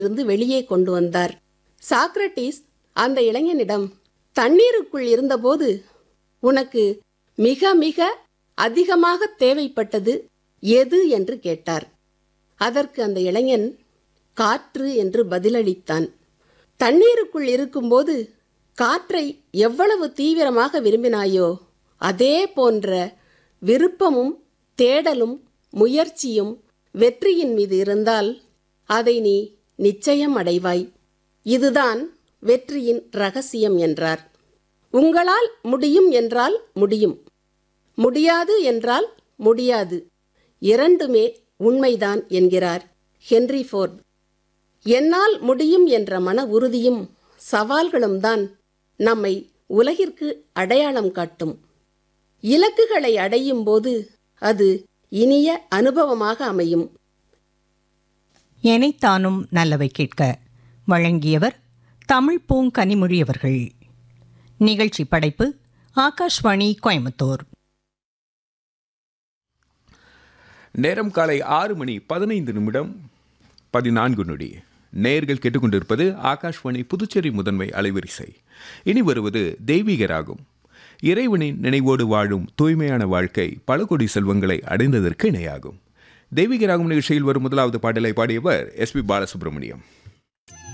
இருந்து வெளியே கொண்டு வந்தார் சாக்ரட்டிஸ் அந்த இளைஞனிடம் தண்ணீருக்குள் இருந்தபோது உனக்கு மிக மிக அதிகமாக தேவைப்பட்டது எது என்று கேட்டார் அதற்கு அந்த இளைஞன் காற்று என்று பதிலளித்தான் தண்ணீருக்குள் இருக்கும்போது காற்றை எவ்வளவு தீவிரமாக விரும்பினாயோ அதே போன்ற விருப்பமும் தேடலும் முயற்சியும் வெற்றியின் மீது இருந்தால் அதை நீ நிச்சயம் அடைவாய் இதுதான் வெற்றியின் ரகசியம் என்றார் உங்களால் முடியும் என்றால் முடியும் முடியாது என்றால் முடியாது இரண்டுமே உண்மைதான் என்கிறார் ஹென்றி ஃபோர்ட் என்னால் முடியும் என்ற மன உறுதியும் சவால்களும் தான் நம்மை உலகிற்கு அடையாளம் காட்டும் இலக்குகளை அடையும் போது அது இனிய அனுபவமாக அமையும் எனைத்தானும் நல்லவை கேட்க வழங்கியவர் தமிழ் பூங்கனிமொழி அவர்கள் நிகழ்ச்சி படைப்பு ஆகாஷ்வாணி கோயம்புத்தூர் நேரம் காலை ஆறு மணி பதினைந்து நிமிடம் பதினான்கு நொடி நேயர்கள் கேட்டுக்கொண்டிருப்பது ஆகாஷ்வாணி புதுச்சேரி முதன்மை அலைவரிசை இனி வருவது தெய்வீகராகும் இறைவனின் நினைவோடு வாழும் தூய்மையான வாழ்க்கை பல கோடி செல்வங்களை அடைந்ததற்கு இணையாகும் தெய்வீகராகும் நிகழ்ச்சியில் வரும் முதலாவது பாடலை பாடியவர் எஸ் பி பாலசுப்ரமணியம்